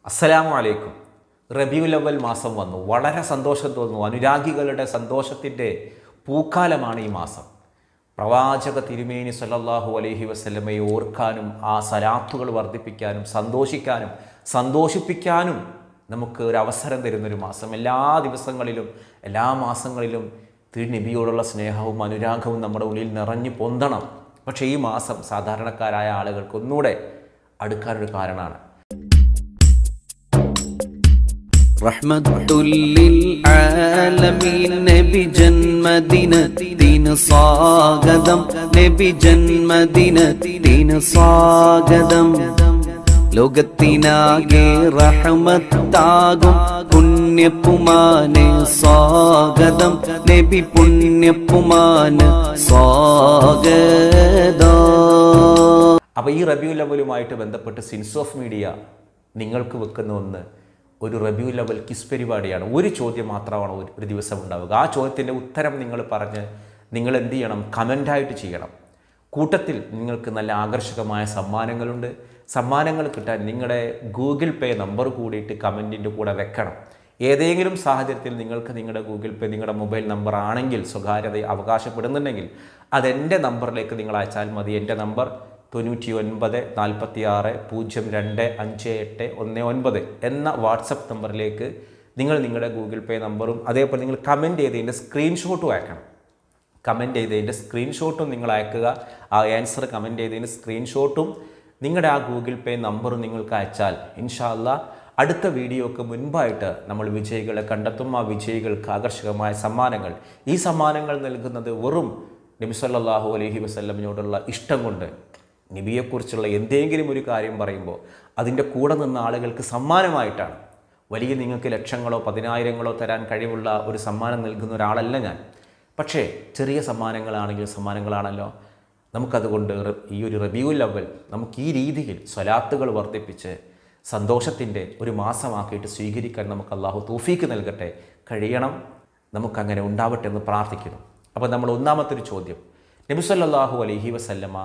അസ്സലാമു അലൈക്കും റബിയുൽ അവൽ മാസം വന്നു വളരെ സന്തോഷം തോന്നുന്നു അനുരാഗികളുടെ സന്തോഷത്തിൻ്റെ പൂക്കാലമാണ് ഈ മാസം പ്രവാചക തിരുമേനി സല്ലല്ലാഹു അലൈഹി വസല്ലമയെ ഓർക്കാനും ആ സലാത്തുകൾ വർദ്ധിപ്പിക്കാനും സന്തോഷിക്കാനും സന്തോഷിപ്പിക്കാനും നമുക്ക് ഒരു അവസരം തരുന്നൊരു മാസം എല്ലാ ദിവസങ്ങളിലും എല്ലാ മാസങ്ങളിലും തിരുനബിയോടുള്ള സ്നേഹവും അനുരാഗവും നമ്മുടെ ഉള്ളിൽ നിറഞ്ഞു പൊന്തണം പക്ഷേ ഈ മാസം സാധാരണക്കാരായ ആളുകൾക്ക് ഒന്നുകൂടെ അടുക്കാനൊരു കാരണമാണ് رحمة للعالمين نبي جنمدينة دين صاقدم نبي جنمدينة دين صاقدم ലോകത്തിനാകെ റഹമത്താകും പുണ്യപ്പുമാന് സ്വാഗതം നബി പുണ്യപ്പുമാന് സ്വാഗതം അപ്പോൾ ഈ റബിയു ലെവലുമായിട്ട് ബന്ധപ്പെട്ട് സിൻസ് ഓഫ് മീഡിയ നിങ്ങൾക്ക് വെക്കുന്ന ഒന്ന് ഒരു റബിയു ലെവൽ കിസ് പരിപാടിയാണ് ഒരു ചോദ്യം മാത്രമാണ് ഒരു ഒരു ദിവസം ഉണ്ടാവുക ആ ചോദ്യത്തിൻ്റെ ഉത്തരം നിങ്ങൾ പറഞ്ഞ് നിങ്ങൾ എന്ത് ചെയ്യണം കമൻ്റായിട്ട് ചെയ്യണം കൂട്ടത്തിൽ നിങ്ങൾക്ക് നല്ല ആകർഷകമായ സമ്മാനങ്ങളുണ്ട് സമ്മാനങ്ങൾ കിട്ടാൻ നിങ്ങളുടെ ഗൂഗിൾ പേ നമ്പർ കൂടിയിട്ട് കമൻറ്റിൻ്റെ കൂടെ വെക്കണം ഏതെങ്കിലും സാഹചര്യത്തിൽ നിങ്ങൾക്ക് നിങ്ങളുടെ ഗൂഗിൾ പേ നിങ്ങളുടെ മൊബൈൽ നമ്പർ ആണെങ്കിൽ സ്വകാര്യത അവകാശപ്പെടുന്നുണ്ടെങ്കിൽ അതെൻ്റെ നമ്പറിലേക്ക് നിങ്ങൾ അയച്ചാൽ മതി എൻ്റെ നമ്പർ തൊണ്ണൂറ്റി ഒൻപത് നാൽപ്പത്തി ആറ് പൂജ്യം രണ്ട് അഞ്ച് എട്ട് ഒന്ന് ഒൻപത് എന്ന വാട്സപ്പ് നമ്പറിലേക്ക് നിങ്ങൾ നിങ്ങളുടെ ഗൂഗിൾ പേ നമ്പറും അതേപോലെ നിങ്ങൾ കമൻറ്റ് ചെയ്തതിൻ്റെ സ്ക്രീൻഷോട്ടും അയക്കണം കമൻറ്റ് ചെയ്തതിൻ്റെ സ്ക്രീൻഷോട്ടും നിങ്ങൾ അയക്കുക ആ ആൻസർ കമൻറ്റ് ചെയ്തതിൻ്റെ സ്ക്രീൻഷോട്ടും നിങ്ങളുടെ ആ ഗൂഗിൾ പേ നമ്പറും നിങ്ങൾക്ക് അയച്ചാൽ ഇൻഷാല്ല അടുത്ത വീഡിയോക്ക് മുൻപായിട്ട് നമ്മൾ വിജയികളെ കണ്ടെത്തും ആ വിജയികൾക്ക് ആകർഷകമായ സമ്മാനങ്ങൾ ഈ സമ്മാനങ്ങൾ നൽകുന്നത് വെറും നബി സല്ലല്ലാഹു അലൈഹി വസല്ലമിനോടുള്ള ഇഷ്ടം കൊണ്ട് നബിയെക്കുറിച്ചുള്ള എന്തെങ്കിലും ഒരു കാര്യം പറയുമ്പോൾ അതിൻ്റെ കൂടെ നിന്ന ആളുകൾക്ക് സമ്മാനമായിട്ടാണ് വലിയ നിങ്ങൾക്ക് ലക്ഷങ്ങളോ പതിനായിരങ്ങളോ തരാൻ കഴിവുള്ള ഒരു സമ്മാനം നൽകുന്ന ഒരാളല്ല ഞാൻ പക്ഷേ ചെറിയ സമ്മാനങ്ങളാണെങ്കിൽ സമ്മാനങ്ങളാണല്ലോ നമുക്കതുകൊണ്ട് റെ- ഈ ഒരു റബിയുൽ അവൽ നമുക്ക് ഈ രീതിയിൽ സ്വലാത്തുകൾ വർദ്ധിപ്പിച്ച് സന്തോഷത്തിൻ്റെ ഒരു മാസമാക്കിയിട്ട് സ്വീകരിക്കാൻ നമുക്ക് അള്ളാഹു തൗഫീക്ക് നൽകട്ടെ കഴിയണം നമുക്കങ്ങനെ ഉണ്ടാവട്ടെ എന്ന് പ്രാർത്ഥിക്കുന്നു അപ്പോൾ നമ്മൾ ഒന്നാമത്തെ ഒരു ചോദ്യം നബിസല്ലാഹു അലൈഹി വസല്ലമ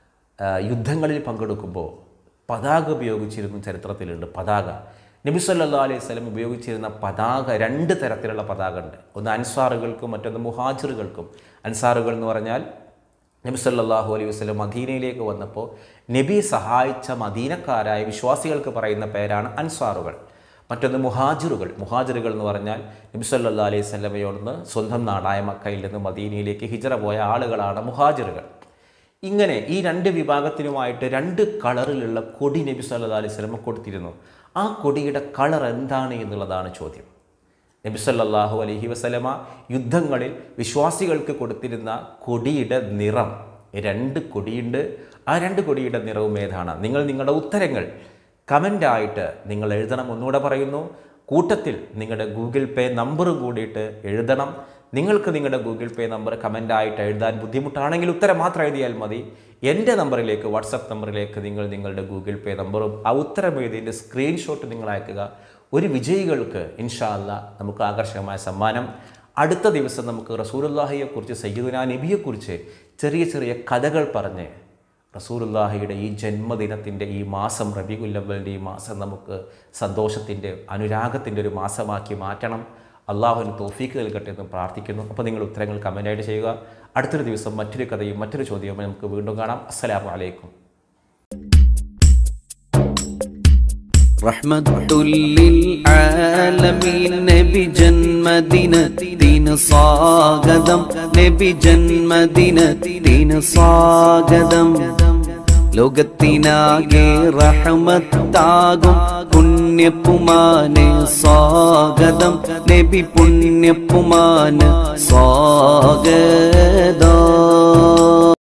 ആ, യുദ്ധങ്ങളിൽ പങ്കെടുക്കുമ്പോൾ പതാക ഉപയോഗിച്ചിരുന്ന ചരിത്രത്തിലുണ്ട് പതാക നബി സല്ലല്ലാഹു അലൈഹി വസല്ലം ഉപയോഗിച്ചിരുന്ന പതാക രണ്ട് തരത്തിലുള്ള പതാക ഉണ്ട് ഒന്ന് അൻസാറുകൾക്കും മറ്റൊന്ന് മുഹാജിറുകൾക്കും അൻസാറുകൾ എന്ന് പറഞ്ഞാൽ നബി സല്ലല്ലാഹു അലൈഹി വസല്ലം മദീനയിലേക്ക് വന്നപ്പോൾ നബി സഹായിച്ച മദീനക്കാരായ വിശ്വാസികൾക്ക് പറയുന്ന പേരാണ് അൻസാറുകൾ മറ്റൊന്ന് മുഹാജിറുകൾ മുഹാജിറുകൾ എന്ന് പറഞ്ഞാൽ നബി സല്ലല്ലാഹു അലൈഹി വസല്ലമയോടുന്ന് സ്വന്തം നാടായ മക്കയിൽ നിന്ന് മദീനയിലേക്ക് ഹിജറ പോയ ആളുകളാണ് മുഹാജിറുകൾ ഇങ്ങനെ ഈ രണ്ട് വിഭാഗത്തിനുമായിട്ട് രണ്ട് കളറിലുള്ള കൊടി നബി സല്ലല്ലാഹു അലൈഹി വസല്ലമ കൊടുത്തിരുന്നു ആ കൊടിയുടെ കളർ എന്താണ് എന്നുള്ളതാണ് ചോദ്യം നബി സല്ലല്ലാഹു അലൈഹി വസല്ലമ യുദ്ധങ്ങളിൽ വിശ്വാസികൾക്ക് കൊടുത്തിരുന്ന കൊടിയുടെ നിറം രണ്ട് കൊടിയുണ്ട് ആ രണ്ട് കൊടിയുടെ നിറവും ഏതാണ് നിങ്ങൾ നിങ്ങളുടെ ഉത്തരങ്ങൾ കമൻ്റായിട്ട് നിങ്ങൾ എഴുതണം ഒന്നുകൂടെ പറയുന്നു കൂട്ടത്തിൽ നിങ്ങളുടെ ഗൂഗിൾ പേ നമ്പർ കൂടിയിട്ട് എഴുതണം നിങ്ങൾക്ക് നിങ്ങളുടെ ഗൂഗിൾ പേ നമ്പർ കമൻ്റായിട്ട് എഴുതാൻ ബുദ്ധിമുട്ടാണെങ്കിൽ ഉത്തരം മാത്രം എഴുതിയാൽ മതി എൻ്റെ നമ്പറിലേക്ക് വാട്സപ്പ് നമ്പറിലേക്ക് നിങ്ങൾ നിങ്ങളുടെ ഗൂഗിൾ പേ നമ്പറും ആ ഉത്തരം എഴുതിയതിൻ്റെ സ്ക്രീൻഷോട്ട് നിങ്ങൾ അയക്കുക ഒരു വിജയികൾക്ക് ഇൻഷാ അല്ല നമുക്ക് ആകർഷകമായ സമ്മാനം അടുത്ത ദിവസം നമുക്ക് റസൂലുല്ലാഹിയെക്കുറിച്ച് സയ്യിദുന നബിയെക്കുറിച്ച് ചെറിയ ചെറിയ കഥകൾ പറഞ്ഞ് റസൂലുല്ലാഹിയുടെ ഈ ജന്മദിനത്തിൻ്റെ ഈ മാസം റബികുല്ലവലിൻ്റെ ഈ മാസം നമുക്ക് സന്തോഷത്തിൻ്റെ അനുരാഗത്തിൻ്റെ ഒരു മാസമാക്കി മാറ്റണം അള്ളാഹുവിന് തോഫീക്ക് നൽകട്ടെ എന്ന് പ്രാർത്ഥിക്കുന്നു അപ്പോൾ നിങ്ങൾ ഉത്തരങ്ങൾ കമൻ്റായിട്ട് ചെയ്യുക അടുത്തൊരു ദിവസം മറ്റൊരു കഥയും മറ്റൊരു ചോദ്യവും നമുക്ക് വീണ്ടും കാണാം അസ്സലാമു അലൈക്കും رحمة للعالمين نبي جنمدينة دين صاقدم نبي جنمدينة دين صاقدم ലോകത്തിനാകെ റഹമത്താകും പുണ്യപ്പുമാന് സ്വാഗതം നബി പുണ്യപ്പുമാന് സ്വാഗതം